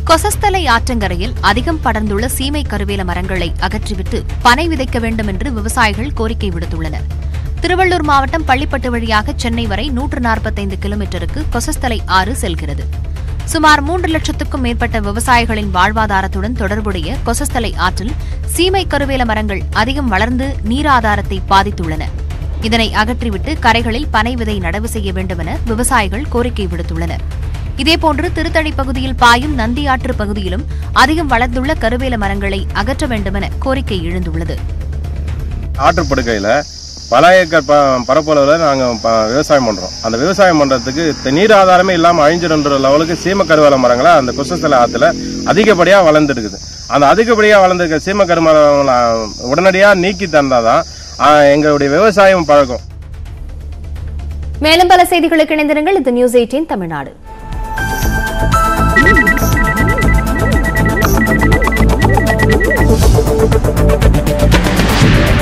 கொசஸ்தலை ஆற்றங்கரையில் அதிகம் படர்ந்துள்ள சீமை கருவேல மரங்களை அகற்றிவிட்டு பனை விதைக்க வேண்டும் என்று விவசாயிகள் கோரிக்கை விடுத்துள்ளனர் திருவள்ளூர் மாவட்டம் பள்ளிப்பட்டு வழியாக சென்னை வரை நூற்று நாற்பத்தைந்து கிலோமீட்டருக்கு கொசஸ்தலை ஆறு செல்கிறது சுமார் மூன்று லட்சத்துக்கும் மேற்பட்ட விவசாயிகளின் வாழ்வாதாரத்துடன் தொடர்புடைய கொசஸ்தலை ஆற்றில் சீமை கருவேல மரங்கள் அதிகம் வளர்ந்து நீராதாரத்தை பாதித்துள்ளன இதனை அகற்றிவிட்டு கரைகளில் பனை விதை நடவு செய்ய வேண்டுமென விவசாயிகள் கோரிக்கை விடுத்துள்ளனர் இதேபோன்று திருத்தணி பகுதியில் பாயும் நந்தி ஆற்று பகுதியிலும் அதிகம் வளர்ந்துள்ள கருவேல மரங்களை அகற்ற வேண்டுமென கோரிக்கை எழுந்துள்ளது ஆற்றுப்படுக்கையில் பல ஏக்கர் ப பரப்பளவில் நாங்கள் ப விவசாயம் பண்ணுறோம் அந்த விவசாயம் பண்ணுறதுக்கு த- நீர் ஆதாரமே இல்லாமல் அழிஞ்சிடுன்ற லெவலுக்கு சீம கருவேல மரங்களை அந்த குசஸ்தல ஆற்றுல அதிகப்படியாக வளர்ந்துருக்குது அந்த அதிகப்படியாக வளர்ந்துருக்க சீம கருமரங்களை உடனடியாக நீக்கி தந்தால் தான் எங்களுடைய விவசாயம் பழக்கம் மேலும் பல செய்திகளுக்கு இணைந்திருங்கள் இது நியூஸ் எயிட்டீன் தமிழ்நாடு